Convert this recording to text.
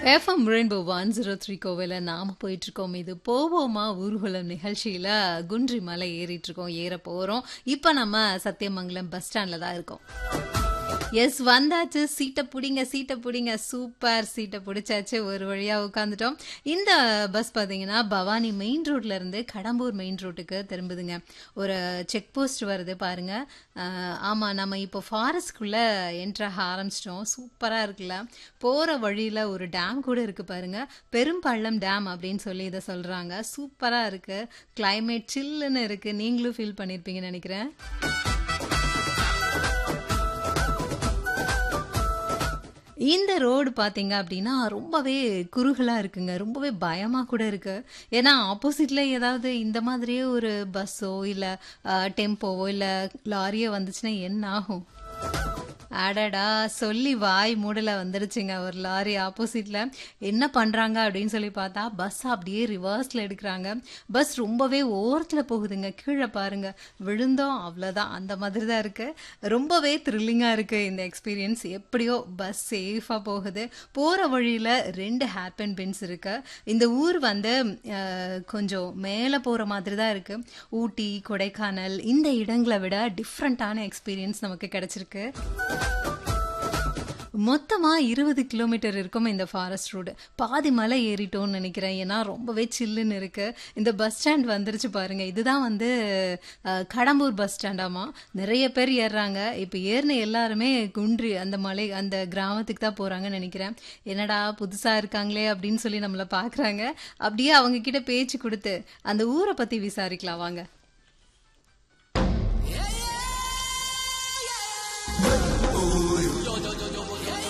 FM Rainbow one zero three கோவில நாம போயிட்டு இருக்கோம் இது போவோமா ஊர்வலம் நிகழ்ச்சியில குன்றி மலை ஏறிட்டு இருக்கோம் ஏற போறோம் இப்ப நம்ம சத்தியமங்கலம் பஸ் ஸ்டாண்ட்ல தான் இருக்கோம் எஸ் வந்தாச்சு சீட்டை பிடிங்க சீட்டை பிடிங்க சூப்பர் சீட்டை பிடிச்சாச்சு ஒரு வழியா உட்காந்துட்டோம் இந்த பஸ் பாத்தீங்கன்னா பவானி மெயின் ரோட்ல இருந்து கடம்பூர் மெயின் ரோட்டுக்கு திரும்புதுங்க ஒரு செக் போஸ்ட் வருது பாருங்க அஹ், ஆமா நம்ம இப்போ ஃபாரஸ்ட்குள்ள என்ட்ராக ஆரம்பிச்சிட்டோம் சூப்பரா இருக்குல்ல போற வழியில ஒரு டேம் கூட இருக்கு பாருங்க பெரும்பள்ளம் டேம் அப்படின்னு சொல்லி இதை சொல்றாங்க சூப்பரா இருக்கு கிளைமேட் சில்லுன்னு இருக்கு நீங்களும் ஃபீல் பண்ணிருப்பீங்கன்னு நினைக்கிறேன் இந்த ரோடு பார்த்தீங்க அப்படின்னா ரொம்பவே குறுகலா இருக்குங்க ரொம்பவே பயமா கூட இருக்கு ஏன்னா ஆப்போசிட்ல ஏதாவது இந்த மாதிரியே ஒரு பஸ்ஸோ இல்ல டெம்போவோ இல்ல லாரியோ வந்துச்சுன்னா என்ன ஆகும் அடடா சொல்லி வாய் மூடல வந்துருச்சுங்க ஒரு லாரி ஆப்போசிட்ல என்ன பண்றாங்க அப்படின்னு சொல்லி பார்த்தா பஸ் அப்படியே ரிவர்ஸ்ல எடுக்கிறாங்க பஸ் ரொம்பவே ஓரத்துல போகுதுங்க கீழே பாருங்க விழுந்தோம் அவ்வளவுதான் அந்த மாதிரி தான் இருக்கு ரொம்பவே த்ரில்லிங்கா இருக்கு இந்த எக்ஸ்பீரியன்ஸ் எப்படியோ பஸ் சேஃபா போகுது போற வழியில ரெண்டு ஹேர்பன் பின்ஸ் இருக்கு இந்த ஊர் வந்து அஹ், கொஞ்சம் மேல போற மாதிரி தான் இருக்கு ஊட்டி கொடைக்கானல் இந்த இடங்களை விட டிஃப்ரெண்டான எக்ஸ்பீரியன்ஸ் நமக்கு கிடைச்சிருக்கு மொத்தமா இருபது கிலோமீட்டர் இருக்கும் இந்த ஃபாரஸ்ட் ரோடு பாதி மலை ஏறிட்டோம்னு நினைக்கிறேன் ஏன்னா ரொம்பவே சில்லுன்னு இருக்கு இந்த பஸ் ஸ்டாண்ட் வந்துருச்சு பாருங்க இதுதான் வந்து அஹ், கடம்பூர் பஸ் ஸ்டாண்டாமா நிறைய பேர் ஏறுறாங்க இப்போ ஏறின எல்லாருமே குன்றி அந்த மலை அந்த கிராமத்துக்கு தான் போறாங்கன்னு நினைக்கிறேன் என்னடா புதுசா இருக்காங்களே அப்படின்னு சொல்லி நம்மள பாக்குறாங்க அப்படியே அவங்க கிட்ட பேச்சு கொடுத்து அந்த ஊரை பத்தி விசாரிக்கலாம் வாங்க